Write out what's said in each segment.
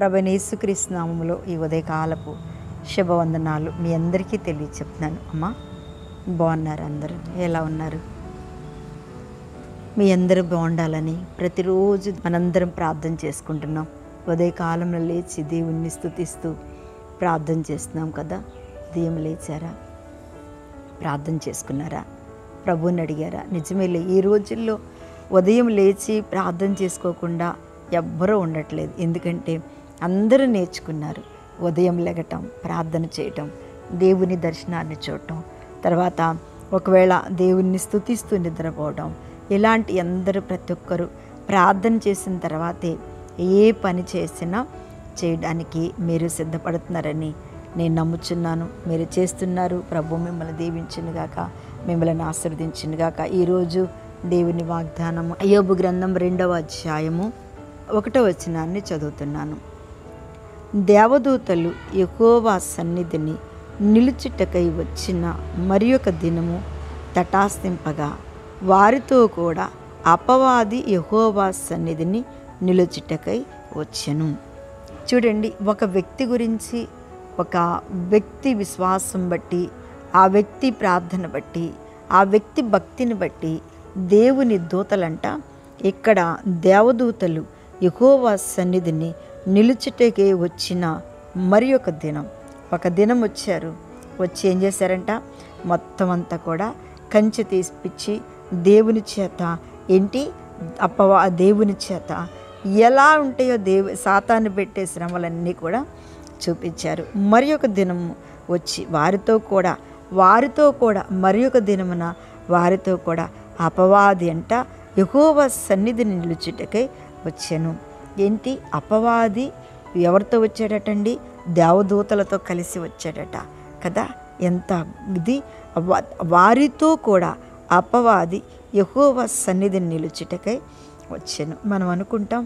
ప్రభనేసుక్రీస్తు నామములో ఈ ఉదయకాలపు శుభవందనాలు మీ అందరికీ తెలియ చెప్తున్నాను అమ్మా బాగున్నారు అందరూ ఎలా ఉన్నారు మీ అందరూ బాగుండాలని ప్రతిరోజు మనందరం ప్రార్థన చేసుకుంటున్నాం ఉదయకాలంలో లేచి దేవుణ్ణి స్తుతిస్తూ ప్రార్థన చేస్తున్నాం కదా ఉదయం లేచారా ప్రార్థన చేసుకున్నారా ప్రభువుని అడిగారా నిజమేలే ఈ రోజుల్లో ఉదయం లేచి ప్రార్థన చేసుకోకుండా ఎవ్వరూ ఉండట్లేదు ఎందుకంటే అందరూ నేర్చుకున్నారు ఉదయం లెగటం ప్రార్థన చేయటం దేవుని దర్శనాన్ని చూడటం తర్వాత ఒకవేళ దేవుణ్ణి స్తుతిస్తూ నిద్రపోవడం ఇలాంటి అందరూ ప్రతి ఒక్కరూ ప్రార్థన చేసిన తర్వాతే ఏ పని చేసినా చేయడానికి మీరు సిద్ధపడుతున్నారని నేను నమ్ముచున్నాను మీరు చేస్తున్నారు ప్రభు మిమ్మల్ని దీవించునుగాక మిమ్మల్ని ఆశీర్వదించునుగాక ఈరోజు దేవుని వాగ్దానము అయోబు గ్రంథం రెండవ అధ్యాయము ఒకటో వచనాన్ని చదువుతున్నాను దేవదూతలు యెహోవా సన్నిధిని నిలుచుటకై వచ్చిన మరి ఒక దినము తటాస్తింపగా వారితో కూడా అపవాది యెహోవా సన్నిధిని నిలుచుటకై వచ్చెను చూడండి ఒక వ్యక్తి గురించి ఒక వ్యక్తి విశ్వాసం బట్టి ఆ వ్యక్తి ప్రార్థన బట్టి ఆ వ్యక్తి భక్తిని బట్టి దేవుని దూతలంట ఇక్కడ దేవదూతలు యెహోవా సన్నిధిని నిలుచుటకే వచ్చిన మరి ఒక దినం ఒక దినం వచ్చారు వచ్చి ఏం చేశారంట మొత్తం అంతా కూడా కంచె తీసిపిచ్చి దేవుని చేత ఏంటి అప్పవా దేవుని చేత ఎలా ఉంటాయో దేవు సాతాన్ని పెట్టే శ్రమలన్నీ కూడా చూపించారు మరి ఒక దినము వచ్చి వారితో కూడా వారితో కూడా మరి ఒక దినమున వారితో కూడా అపవాది అంట యహోవ సన్నిధిని నిలుచుటకై వచ్చాను ఏంటి అపవాది ఎవరితో వచ్చాడటండి దేవదూతలతో కలిసి వచ్చాడట కదా ఎంత ఇది వా- వారితో కూడా అపవాది యహోవ సన్నిధిని నిలుచుటకై వచ్చాను మనం అనుకుంటాం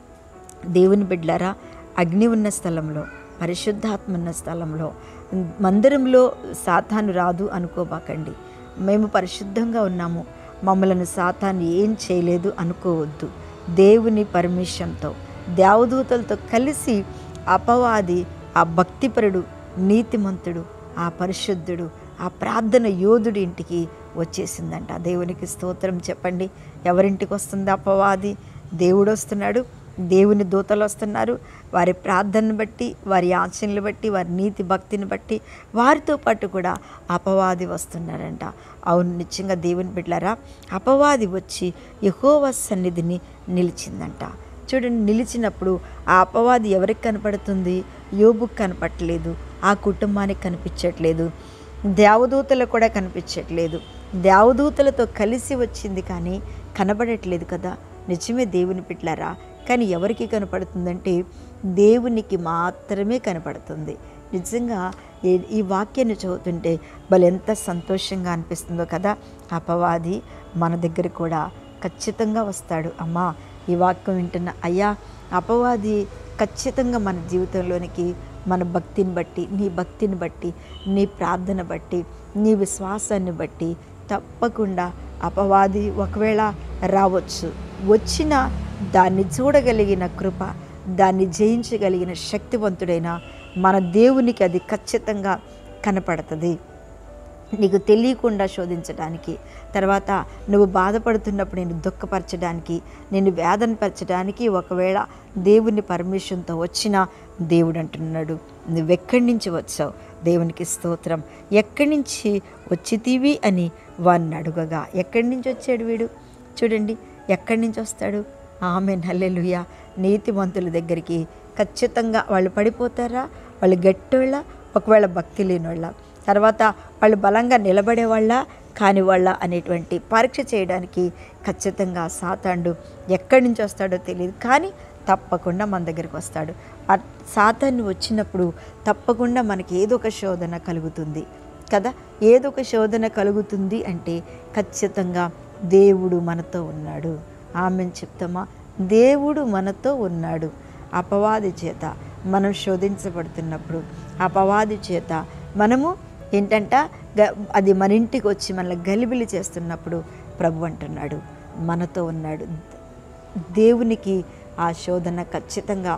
దేవుని బిడ్డలారా అగ్ని ఉన్న స్థలంలో పరిశుద్ధాత్మ ఉన్న స్థలంలో మందిరంలో సాతాను రాదు అనుకోబాకండి మేము పరిశుద్ధంగా ఉన్నాము మమ్మలను సాతాను ఏం చేయలేదు అనుకోవద్దు దేవుని పర్మిషన్తో దేవదూతలతో కలిసి అపవాది ఆ భక్తిపరుడు నీతిమంతుడు ఆ పరిశుద్ధుడు ఆ ప్రార్థన యోధుడి ఇంటికి వచ్చేసిందంట దేవునికి స్తోత్రం చెప్పండి ఎవరింటికి వస్తుంది అపవాది దేవుడు వస్తున్నాడు దేవుని దూతలు వస్తున్నారు వారి ప్రార్థనను బట్టి వారి ఆచరణలు బట్టి వారి నీతి భక్తిని బట్టి వారితో పాటు కూడా అపవాది వస్తున్నారంట అవును నిత్యంగా దేవుని బిడ్డలారా అపవాది వచ్చి యహోవ సన్నిధిని నిలిచిందంట చూడండి నిలిచినప్పుడు ఆ అపవాది ఎవరికి కనపడుతుంది యోబుకు కనపడట్లేదు ఆ కుటుంబానికి కనిపించట్లేదు దేవదూతలకు కూడా కనిపించట్లేదు దేవదూతలతో కలిసి వచ్చింది కానీ కనబడట్లేదు కదా నిజమే దేవుని పిట్లారా కానీ ఎవరికి కనపడుతుందంటే దేవునికి మాత్రమే కనపడుతుంది నిజంగా ఈ- ఈ వాక్యాన్ని చదువుతుంటే భలే ఎంత సంతోషంగా అనిపిస్తుందో కదా అపవాది మన దగ్గర కూడా ఖచ్చితంగా వస్తాడు అమ్మా ఈ వాక్యం వింటున్న అయ్యా అపవాది ఖచ్చితంగా మన జీవితంలోనికి మన భక్తిని బట్టి నీ భక్తిని బట్టి నీ ప్రార్థన బట్టి నీ విశ్వాసాన్ని బట్టి తప్పకుండా అపవాది ఒకవేళ రావచ్చు వచ్చిన దాన్ని చూడగలిగిన కృప దాన్ని జయించగలిగిన శక్తివంతుడైన మన దేవునికి అది ఖచ్చితంగా కనపడుతుంది నీకు తెలియకుండా శోధించడానికి తర్వాత నువ్వు బాధపడుతున్నప్పుడు నేను దుఃఖపరచడానికి నేను వేదనపరచడానికి ఒకవేళ దేవుని పర్మిషన్తో వచ్చిన దేవుడు అంటున్నాడు నువ్వెక్కడి నుంచి వచ్చావు దేవునికి స్తోత్రం ఎక్కడి నుంచి వచ్చితీవి అని వాడిని అడుగగా ఎక్కడి నుంచి వచ్చాడు వీడు చూడండి ఎక్కడి నుంచి వస్తాడు ఆమె నల్లెలుయ నీతిమంతుల దగ్గరికి ఖచ్చితంగా వాళ్ళు పడిపోతారా వాళ్ళు గట్టోళ్ళ ఒకవేళ భక్తి లేనివాళ్ళ తర్వాత వాళ్ళు బలంగా నిలబడే వాళ్ళ కాని వాళ్ళ అనేటువంటి పరీక్ష చేయడానికి ఖచ్చితంగా సాతాండు ఎక్కడి నుంచి వస్తాడో తెలియదు కానీ తప్పకుండా మన దగ్గరికి వస్తాడు ఆ సాతాన్ని వచ్చినప్పుడు తప్పకుండా మనకి ఏదో ఒక శోధన కలుగుతుంది కదా ఏదో ఒక శోధన కలుగుతుంది అంటే ఖచ్చితంగా దేవుడు మనతో ఉన్నాడు ఆమెను చెప్తామా దేవుడు మనతో ఉన్నాడు అపవాది చేత మనం శోధించబడుతున్నప్పుడు అపవాది చేత మనము ఏంటంట గ- అది మన ఇంటికి వచ్చి మనల్ని గలిబిలి చేస్తున్నప్పుడు ప్రభు అంటున్నాడు మనతో ఉన్నాడు దేవునికి ఆ శోధన ఖచ్చితంగా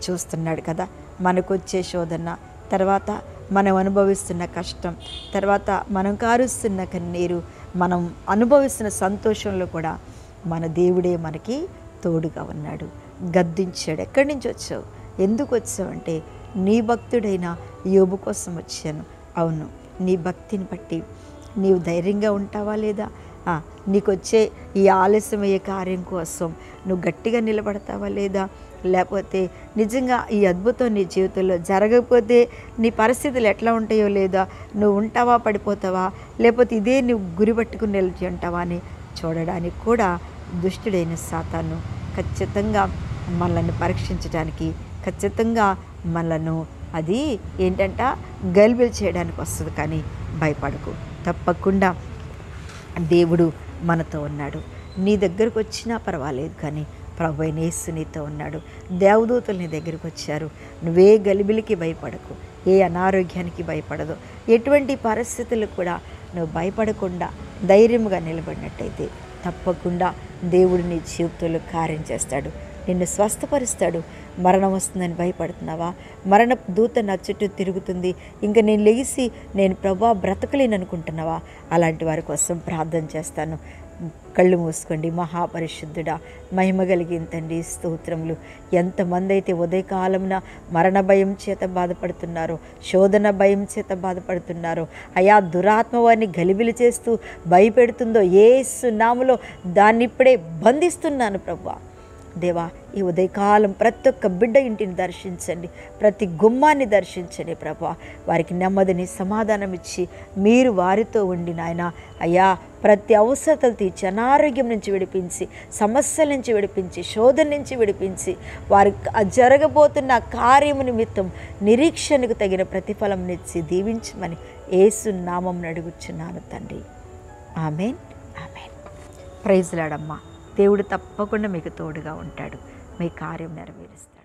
చూస్తున్నాడు కదా మనకు వచ్చే శోధన తర్వాత మనం అనుభవిస్తున్న కష్టం తర్వాత మనం కారుస్తున్న కన్నీరు మనం అనుభవిస్తున్న సంతోషంలో కూడా మన దేవుడే మనకి తోడుగా ఉన్నాడు గద్దించాడు ఎక్కడి నుంచి వచ్చావు ఎందుకు వచ్చావంటే నీ భక్తుడైన యోబు కోసం వచ్చాను అవును నీ భక్తిని బట్టి నీవు ధైర్యంగా ఉంటావా లేదా ఆ, నీకు వచ్చే ఈ ఆలస్యమయ్యే కార్యం కోసం నువ్వు గట్టిగా నిలబడతావా లేదా లేకపోతే నిజంగా ఈ అద్భుతం నీ జీవితంలో జరగకపోతే నీ పరిస్థితులు ఎట్లా ఉంటాయో లేదా నువ్వు ఉంటావా పడిపోతావా లేకపోతే ఇదే నువ్వు గురి పట్టుకుని నిలిచి ఉంటావా అని చూడడానికి కూడా దుష్టుడైన సాతాను ఖచ్చితంగా మనల్ని పరీక్షించడానికి ఖచ్చితంగా మనలను అది ఏంటంట గల్బిల్ చేయడానికి వస్తుంది కానీ భయపడకు తప్పకుండా దేవుడు మనతో ఉన్నాడు నీ దగ్గరకు వచ్చినా పర్వాలేదు కానీ ప్రభు అయిన యేసు నీతో ఉన్నాడు దేవదూతలు నీ దగ్గరికి వచ్చారు నువ్వే గలిబిలికి భయపడకు ఏ అనారోగ్యానికి భయపడదు ఎటువంటి పరిస్థితులు కూడా నువ్వు భయపడకుండా ధైర్యంగా నిలబడినట్టయితే తప్పకుండా దేవుడు నీ జీవితంలో కార్యం చేస్తాడు నిన్ను స్వస్థపరుస్తాడు మరణం వస్తుందని భయపడుతున్నావా మరణ దూత నా చుట్టూ తిరుగుతుంది ఇంకా నేను లెగిసి నేను ప్రభా బ్రతకలేను అనుకుంటున్నావా అలాంటి వారి కోసం ప్రార్థన చేస్తాను కళ్ళు మూసుకోండి మహాపరిశుద్ధుడా మహిమ కలిగిన తండ్రి స్తోత్రములు ఎంతమంది అయితే ఉదయకాలమున మరణ భయం చేత బాధపడుతున్నారో శోధన భయం చేత బాధపడుతున్నారో అయా దురాత్మ వారిని గలిబిలి చేస్తూ భయపెడుతుందో ఏ సున్నాములో దాన్ని ఇప్పుడే బంధిస్తున్నాను ప్రభా దేవా ఈ ఉదయకాలం ప్రతి ఒక్క బిడ్డ ఇంటిని దర్శించండి ప్రతి గుమ్మాన్ని దర్శించండి ప్రభా వారికి నెమ్మదిని సమాధానం ఇచ్చి మీరు వారితో ఉండి నాయన అయ్యా ప్రతి అవసరతలు తీర్చి అనారోగ్యం నుంచి విడిపించి సమస్యల నుంచి విడిపించి శోధన నుంచి విడిపించి వారికి ఆ జరగబోతున్న కార్యము నిమిత్తం నిరీక్షణకు తగిన ప్రతిఫలం ఇచ్చి దీవించమని ఏసు నామం అడుగుచున్నాను తండ్రి ఆమెన్ ఆమెన్ ప్రైజ్లాడమ్మా దేవుడు తప్పకుండా మీకు తోడుగా ఉంటాడు మీ కార్యం నెరవేరుస్తాడు